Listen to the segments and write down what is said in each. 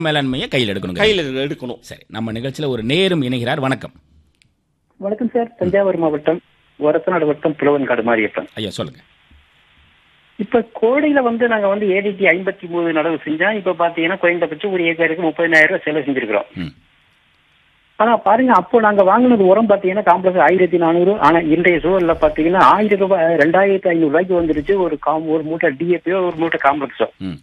மேலாண்மையை கையில் எடுக்கணும் கையில் எடுக்கணும் சரி நம்ம நிகழ்ச்சியில ஒரு நேரும் இணைகிறார் வணக்கம் வணக்கம் சார் தஞ்சாவூர் மாவட்டம் ஒரத்தநாடு வட்டம் புலவன்காடு மாரியப்பன் ஐயா சொல்லுங்க இப்ப கோடையில வந்து நாங்க வந்து ஏடிடி ஐம்பத்தி மூணு நடவு செஞ்சோம் இப்ப பாத்தீங்கன்னா குறைந்தபட்சம் ஒரு ஏக்கருக்கு முப்பதினாயிரம் ரூபாய் செலவு செஞ்சிருக்கிறோம் ம் ஆனா பாருங்க அப்போ நாங்க வாங்கினது உரம் பாத்தீங்கன்னா காம்ப்ளெக்ஸ் ஆயிரத்தி நானூறு ஆனா இன்றைய சூழல்ல பாத்தீங்கன்னா ஆயிரம் ரூபாய் ரெண்டாயிரத்தி ஐநூறு ரூபாய்க்கு வந்துருச்சு ஒரு காம் ஒரு மூட்டை டிஏபியோ ஒரு மூட்டை காம்ப்ளெக்ஸோ ம்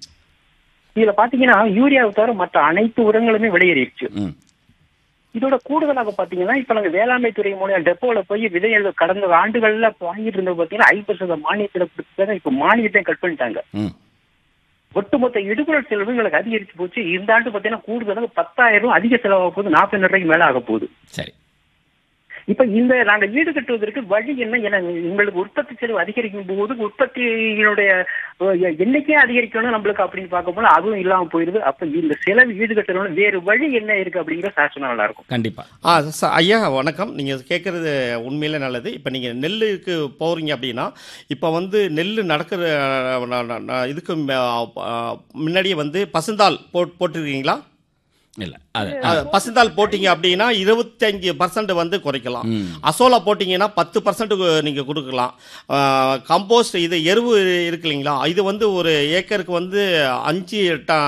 இதுல பாத்தீங்கன்னா யூரியாவை தவிர மற்ற அனைத்து உரங்களுமே விலையேறிடுச்சு ம் இதோட கூடுதலாக பாத்தீங்கன்னா இப்ப நாங்க வேளாண்மை துறை மூலம் டெப்போல போய் விதைகள் கடந்த ஆண்டுகள்ல வாங்கிட்டு இருந்தது பாத்தீங்கன்னா ஐம்பது சதவீத மானியத்துல கொடுத்தாங்க இப்ப மானியத்தை கட் பண்ணிட்டாங்க ம் ஒட்டுமொத்த இடுபொருள் செலவு எங்களுக்கு அதிகரிச்சு போச்சு இந்த ஆண்டு பாத்தீங்கன்னா கூடுதலாக பத்தாயிரம் ரூபாய் அதிக செலவாக போகுது நாற்பது ரூபாய்க்கு மேல ஆக போகுது சரி இப்ப இந்த நாங்க ஈடு கட்டுவதற்கு வழி என்ன என உங்களுக்கு உற்பத்தி செலவு அதிகரிக்கும் போது உற்பத்தியினுடைய அஹ், எண்ணிக்கையே அதிகரிக்கணும் நம்மளுக்கு அப்படின்னு பார்க்கும்போது அதுவும் இல்லாம போயிருது அப்ப இந்த செலவு ஈடு கட்டணும் வேறு வழி என்ன இருக்கு அப்படிங்கிற சாசனம் நல்லா இருக்கும் கண்டிப்பா ஆ ச- ஐயா வணக்கம் நீங்கள் கேட்குறது உண்மையிலே நல்லது இப்போ நீங்கள் நெல்லுக்கு போகிறீங்க அப்படின்னா இப்போ வந்து நெல் நடக்கிற அஹ், ந- ந- ந- இதுக்கு ம- அஹ், முன்னாடியே வந்து பசுந்தாள் போட் போட்டிருக்கீங்களா இல்ல அது அது பசுந்தாள் போட்டீங்க அப்படின்னா இருபத்தஞ்சு பர்சன்ட் வந்து குறைக்கலாம் ம். அசோலா போட்டிங்கன்னா பத்து பர்சன்ட் நீங்கள் கொடுக்கலாம் கம்போஸ்ட் இது எருவு இருக்கு இல்லைங்களா இது வந்து ஒரு ஏக்கருக்கு வந்து அஞ்சு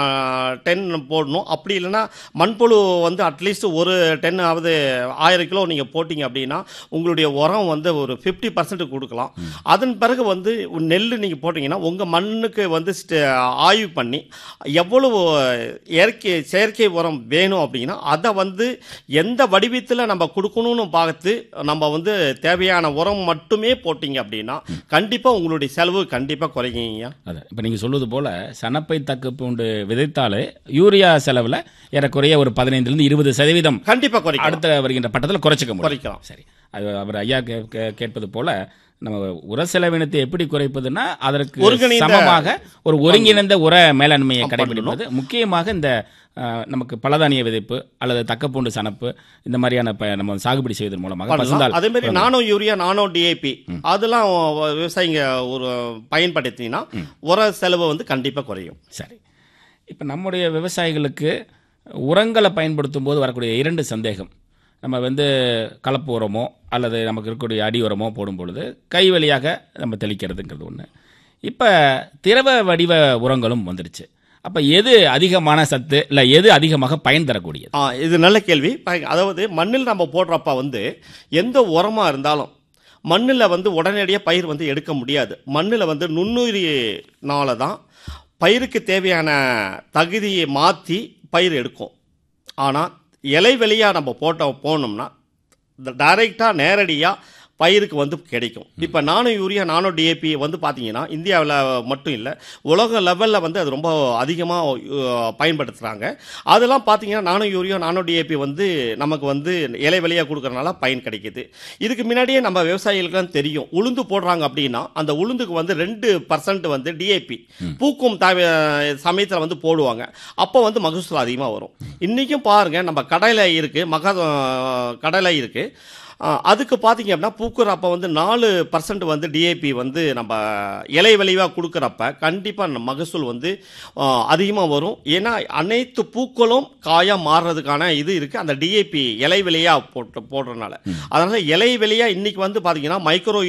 டென் போடணும் அப்படி இல்லைன்னா மண்புழு வந்து அட்லீஸ்ட் ஒரு டென் ஆவது ஆயிரம் கிலோ நீங்கள் போட்டிங்க அப்படின்னா உங்களுடைய உரம் வந்து ஒரு ஃபிஃப்டி பர்சன்ட் கொடுக்கலாம் அதன் பிறகு வந்து நெல் நீங்கள் போட்டிங்கன்னா உங்கள் மண்ணுக்கு வந்து ஸ்ட- ஆய்வு பண்ணி எவ்வளவு இயற்கை செயற்கை உரம் வேணும் அப்படின்னா அதை வந்து எந்த வடிவத்தில் நம்ம கொடுக்கணும்னு பார்த்து நம்ம வந்து தேவையான உரம் மட்டுமே போட்டிங்க அப்படின்னா கண்டிப்பாக உங்களுடைய செலவு கண்டிப்பாக குறையுங்க அது இப்போ நீங்கள் சொல்வது போல சனப்பை தக்கு பூண்டு விதைத்தாலே யூரியா செலவில் ஏறக்குறைய ஒரு பதினைந்துலேருந்து இருபது சதவீதம் கண்டிப்பாக குறைக்கும் அடுத்த வருகின்ற பட்டத்தில் குறைச்சிக்க முடியும் குறைக்கலாம் சரி அது அவர் ஐயா கே- கே- கேட்பது போல நம்ம உர செலவினத்தை எப்படி குறைப்பதுன்னா அதற்கு ஒருங்கிணைந்த- சமமாக ஒரு ஒருங்கிணைந்த உர மேலாண்மையை கடைபிடிப்பது முக்கியமாக இந்த அஹ், நமக்கு பலதானிய விதைப்பு அல்லது தக்கப்பூண்டு சனப்பு இந்த மாதிரியான ப- நம்ம சாகுபடி செய்வதன் மூலமாக பண்ணலாம் பசுந்தாள் அதே மாதிரி நானோ யூரியா நானோ டிஏபி அதெல்லாம் விவசாயிங்க ஒரு பயன்படுத்தினா உர செலவு வந்து கண்டிப்பாக குறையும் சரி இப்போ நம்முடைய விவசாயிகளுக்கு உரங்களை பயன்படுத்தும் போது வரக்கூடிய இரண்டு சந்தேகம் நம்ம வந்து கலப்பு உரமோ அல்லது நமக்கு இருக்கக்கூடிய அடி உரமோ போடும் பொழுது கை வழியாக நம்ம தெளிக்கிறதுங்கிறது ஒன்று இப்போ திரவ வடிவ உரங்களும் வந்துருச்சு அப்போ எது அதிகமான சத்து இல்லை எது அதிகமாக பயன் தரக்கூடியது ஆ இது நல்ல கேள்வி ப- அதாவது மண்ணில் நம்ம போடுறப்ப வந்து எந்த உரமாக இருந்தாலும் மண்ணில் வந்து உடனடியாக பயிர் வந்து எடுக்க முடியாது மண்ணில் வந்து நுண்ணுயிரினால தான் பயிருக்கு தேவையான தகுதியை மாற்றி பயிர் எடுக்கும் ஆனால் இலை வெளியாக நம்ம போட்ட போனோம்னா டைரெக்டாக நேரடியாக பயிருக்கு வந்து கிடைக்கும் இப்போ நானோ யூரியா நானோ டிஏபி வந்து பார்த்தீங்கன்னா இந்தியாவில் மட்டும் இல்லை உலக லெவலில் வந்து அது ரொம்ப அதிகமாக பயன்படுத்துகிறாங்க அதெல்லாம் பார்த்தீங்கன்னா நானோ யூரியா நானோ டிஏபி வந்து நமக்கு வந்து இலை வெளியாக கொடுக்கறனால பயன் கிடைக்குது இதுக்கு முன்னாடியே நம்ம விவசாயிகளுக்குலாம் தெரியும் உளுந்து போடுறாங்க அப்படின்னா அந்த உளுந்துக்கு வந்து ரெண்டு பர்சன்ட் வந்து டிஏபி பூக்கும் சமயத்தில் வந்து போடுவாங்க அப்போ வந்து மகசூல் அதிகமாக வரும் இன்றைக்கும் பாருங்கள் நம்ம கடையில் இருக்குது மக கடலை இருக்குது அதுக்கு பார்த்தீங்க அப்படின்னா பூக்குற அப்போ வந்து நாலு பர்சன்ட் வந்து டிஏபி வந்து நம்ம இலை விளைவாக கொடுக்குறப்ப கண்டிப்பாக மகசூல் வந்து அதிகமாக வரும் ஏன்னா அனைத்து பூக்களும் காயாக மாறுறதுக்கான இது இருக்குது அந்த டிஏபி இலை விலையாக போட்டு போடுறதுனால அதனால் இலை விலையாக இன்றைக்கி வந்து பார்த்தீங்கன்னா மைக்ரோ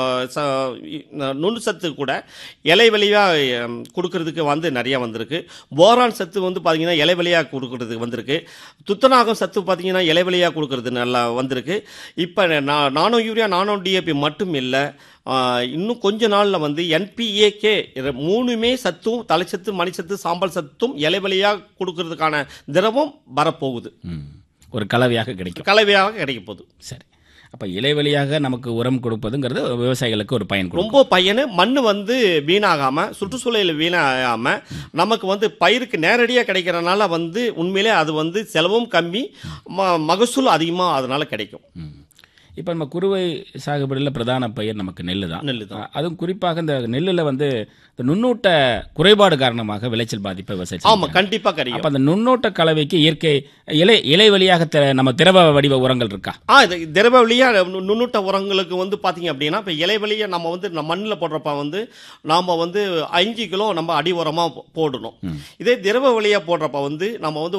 நுண் சத்து கூட இலை விலையாக கொடுக்கறதுக்கு வந்து நிறைய வந்திருக்கு போரான் சத்து வந்து பார்த்தீங்கன்னா இலை விலையாக கொடுக்கறதுக்கு வந்திருக்கு துத்தநாகம் சத்து பார்த்தீங்கன்னா இலை விலையாக கொடுக்கறது நல்லா வந்திருக்கு இப்போ நான் நானோ யூரியா நானோ டிஏபி மட்டும் இல்லை இன்னும் கொஞ்ச நாளில் வந்து என்பிஏகே மூணுமே சத்தும் தலைச்சத்து மணிச்சத்து சாம்பல் சத்தும் இலை விலையாக கொடுக்கறதுக்கான திரவம் வரப்போகுது ம். ஒரு கலவையாக கிடைக்கும் கலவையாக கிடைக்க போகுது சரி அப்போ இலை வழியாக நமக்கு உரம் கொடுப்பதுங்கிறது விவசாயிகளுக்கு ஒரு பயன் கொடுக்கும் ரொம்ப பயனு மண் வந்து வீணாகாம சுற்றுச்சூழல் வீணாகாம நமக்கு வந்து பயிருக்கு நேரடியாக கிடைக்கிறனால வந்து உண்மையிலே அது வந்து செலவும் கம்மி ம- மகசூல் அதிகமாக அதனால கிடைக்கும் ம். இப்போ நம்ம குறுவை சாகுபடியில் பிரதான பயிர் நமக்கு நெல் தான் நெல்லு தான் அதுவும் குறிப்பாக இந்த நெல்லில் வந்து இந்த நுண்ணூட்ட குறைபாடு காரணமாக விளைச்சல் பாதிப்பை விவசாயம் ஆமா கண்டிப்பா கரியும் அப்போ அந்த நுண்ணூட்ட கலவைக்கு இயற்கை இலை இலை வழியாக த- நம்ம திரவ வடிவ உரங்கள் இருக்கா ஆ இது திரவ வழியா நு- நுண்ணூட்ட உரங்களுக்கு வந்து பாத்தீங்க அப்படின்னா இப்போ இலை வழியா நம்ம வந்து மண்ணில் போடுறப்ப வந்து நாம வந்து அஞ்சு கிலோ நம்ம அடி உரமா போ- போடணும் இதே திரவ வழியா போடுறப்ப வந்து நம்ம வந்து